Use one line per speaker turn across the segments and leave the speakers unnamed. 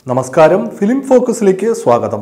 നമസ്കാരം ഫിലിം ഫോക്കസിലേക്ക് സ്വാഗതം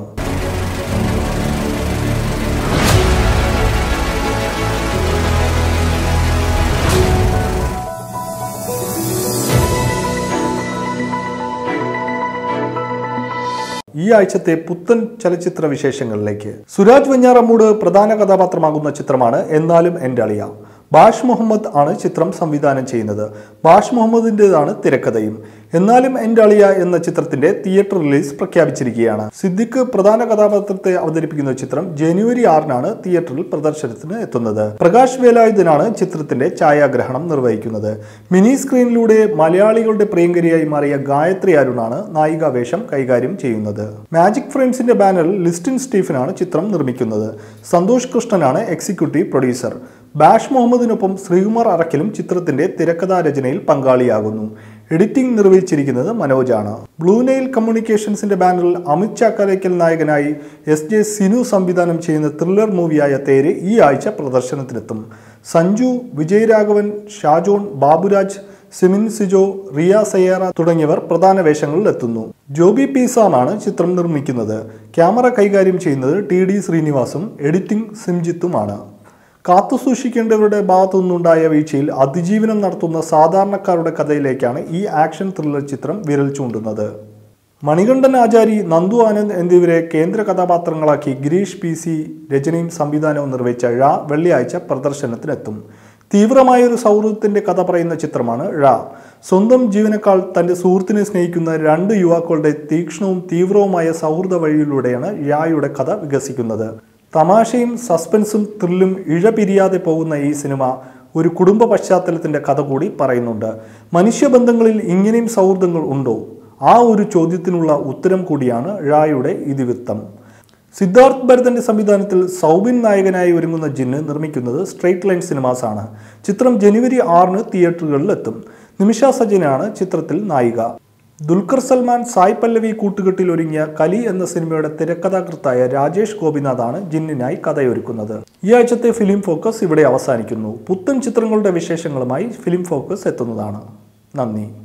ഈ ആഴ്ചത്തെ പുത്തൻ ചലച്ചിത്ര വിശേഷങ്ങളിലേക്ക് സുരാജ് വെഞ്ഞാറമ്മൂട് പ്രധാന കഥാപാത്രമാകുന്ന ചിത്രമാണ് എന്നാലും എൻ്റെ അളിയ ബാഷ് മുഹമ്മദ് ആണ് ചിത്രം സംവിധാനം ചെയ്യുന്നത് ബാഷ് മുഹമ്മദിൻ്റെതാണ് തിരക്കഥയും എന്നാലും എൻ്റെ അളിയ എന്ന ചിത്രത്തിന്റെ തിയേറ്റർ റിലീസ് പ്രഖ്യാപിച്ചിരിക്കുകയാണ് സിദ്ദിഖ് പ്രധാന കഥാപാത്രത്തെ അവതരിപ്പിക്കുന്ന ചിത്രം ജനുവരി ആറിനാണ് തിയേറ്ററിൽ പ്രദർശനത്തിന് എത്തുന്നത് പ്രകാശ് വേലായുധനാണ് ചിത്രത്തിന്റെ ഛായാഗ്രഹണം നിർവഹിക്കുന്നത് മിനി സ്ക്രീനിലൂടെ മലയാളികളുടെ പ്രിയങ്കരിയായി മാറിയ ഗായത്രി അരുണാണ് നായികാവേഷം കൈകാര്യം ചെയ്യുന്നത് മാജിക് ഫ്രെയിംസിന്റെ ബാനറിൽ ലിസ്റ്റിൻ സ്റ്റീഫനാണ് ചിത്രം നിർമ്മിക്കുന്നത് സന്തോഷ് കൃഷ്ണനാണ് എക്സിക്യൂട്ടീവ് പ്രൊഡ്യൂസർ ബാഷ് മുഹമ്മദിനൊപ്പം ശ്രീകുമാർ അറക്കലും ചിത്രത്തിന്റെ തിരക്കഥാ രചനയിൽ പങ്കാളിയാകുന്നു എഡിറ്റിംഗ് നിർവഹിച്ചിരിക്കുന്നത് മനോജാണ് ബ്ലൂ നെയിൽ കമ്മ്യൂണിക്കേഷൻസിന്റെ ബാനറിൽ അമിത് ചാക്കരയ്ക്കൽ നായകനായി എസ് ജെ സിനു സംവിധാനം ചെയ്യുന്ന ത്രില്ലർ മൂവിയായ തേര് ഈ ആഴ്ച പ്രദർശനത്തിനെത്തും സഞ്ജു വിജയരാഘവൻ ഷാജോൺ ബാബുരാജ് സിമിൻ സിജോ റിയ സയ്യാറ തുടങ്ങിയവർ പ്രധാന വേഷങ്ങളിൽ എത്തുന്നു ജോബി പീസാമാണ് ചിത്രം നിർമ്മിക്കുന്നത് ക്യാമറ കൈകാര്യം ചെയ്യുന്നത് ടി ഡി ശ്രീനിവാസും എഡിറ്റിംഗ് സിംജിത്തുമാണ് കാത്തുസൂക്ഷിക്കേണ്ടവരുടെ ഭാഗത്തുനിന്നുണ്ടായ വീഴ്ചയിൽ അതിജീവനം നടത്തുന്ന സാധാരണക്കാരുടെ കഥയിലേക്കാണ് ഈ ആക്ഷൻ ത്രില്ലർ ചിത്രം വിരൽ ചൂണ്ടുന്നത് മണികണ്ഠൻ ആചാരി നന്ദു ആനന്ദ് എന്നിവരെ കേന്ദ്ര കഥാപാത്രങ്ങളാക്കി ഗിരീഷ് പി സി രചനയും സംവിധാനവും നിർവഹിച്ച ഴ വെള്ളിയാഴ്ച പ്രദർശനത്തിനെത്തും തീവ്രമായൊരു സൗഹൃദത്തിന്റെ കഥ പറയുന്ന ചിത്രമാണ് ഴ സ്വന്തം ജീവനക്കാൾ തന്റെ സുഹൃത്തിനെ സ്നേഹിക്കുന്ന രണ്ട് യുവാക്കളുടെ തീക്ഷ്ണവും തീവ്രവുമായ സൗഹൃദ വഴിയിലൂടെയാണ് ഴയുടെ കഥ വികസിക്കുന്നത് തമാശയും സസ്പെൻസും ത്രില്ലും ഇഴപിരിയാതെ പോകുന്ന ഈ സിനിമ ഒരു കുടുംബ പശ്ചാത്തലത്തിന്റെ കഥ കൂടി പറയുന്നുണ്ട് മനുഷ്യബന്ധങ്ങളിൽ ഇങ്ങനെയും സൗഹൃദങ്ങൾ ഉണ്ടോ ആ ഒരു ചോദ്യത്തിനുള്ള ഉത്തരം കൂടിയാണ് ഴായുടെ ഇതിവൃത്തം സിദ്ധാർത്ഥ് ഭരതന്റെ സംവിധാനത്തിൽ സൗബിൻ നായകനായി ഒരുങ്ങുന്ന ജിന്ന് നിർമ്മിക്കുന്നത് സ്ട്രൈറ്റ് ലൈൻ സിനിമാസ് ആണ് ചിത്രം ജനുവരി ആറിന് തിയേറ്ററുകളിൽ എത്തും നിമിഷ സജനാണ് ചിത്രത്തിൽ നായിക ദുൽഖർ സൽമാൻ സായ് പല്ലവി കൂട്ടുകെട്ടിൽ ഒരുങ്ങിയ കലി എന്ന സിനിമയുടെ തിരക്കഥാകൃത്തായ രാജേഷ് ഗോപിനാഥാണ് ജിന്നിനായി കഥയൊരുക്കുന്നത് ഈ ആഴ്ചത്തെ ഫിലിം ഫോക്കസ് ഇവിടെ അവസാനിക്കുന്നു പുത്തൻ ചിത്രങ്ങളുടെ വിശേഷങ്ങളുമായി ഫിലിം ഫോക്കസ് എത്തുന്നതാണ് നന്ദി